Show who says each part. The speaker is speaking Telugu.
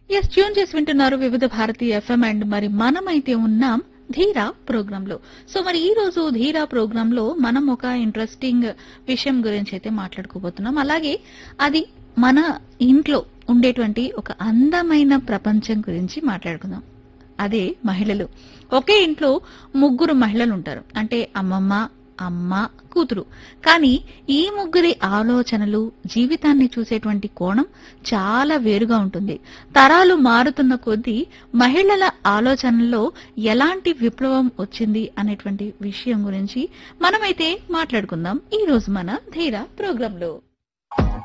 Speaker 1: ఎస్ ట్యూన్ చేసి వింటున్నారు వివిధ భారతి ఎఫ్ఎం అండ్ మరి మనమైతే ఉన్నాం ధీరా ప్రోగ్రామ్ లో సో మరి ఈ రోజు ధీరా ప్రోగ్రామ్ లో మనం ఒక ఇంట్రెస్టింగ్ విషయం గురించి అయితే మాట్లాడుకోబోతున్నాం అలాగే అది మన ఇంట్లో ఉండేటువంటి ఒక అందమైన ప్రపంచం గురించి మాట్లాడుకుందాం అదే మహిళలు ఒకే ఇంట్లో ముగ్గురు మహిళలు ఉంటారు అంటే అమ్మమ్మ అమ్మ కూతురు కానీ ఈ ముగ్గురి ఆలోచనలు జీవితాన్ని చూసేటువంటి కోణం చాలా వేరుగా ఉంటుంది తరాలు మారుతున్న కొద్దీ మహిళల ఆలోచనల్లో ఎలాంటి విప్లవం వచ్చింది అనేటువంటి విషయం గురించి మనమైతే మాట్లాడుకుందాం ఈ రోజు మన ధీర ప్రోగ్రాంలో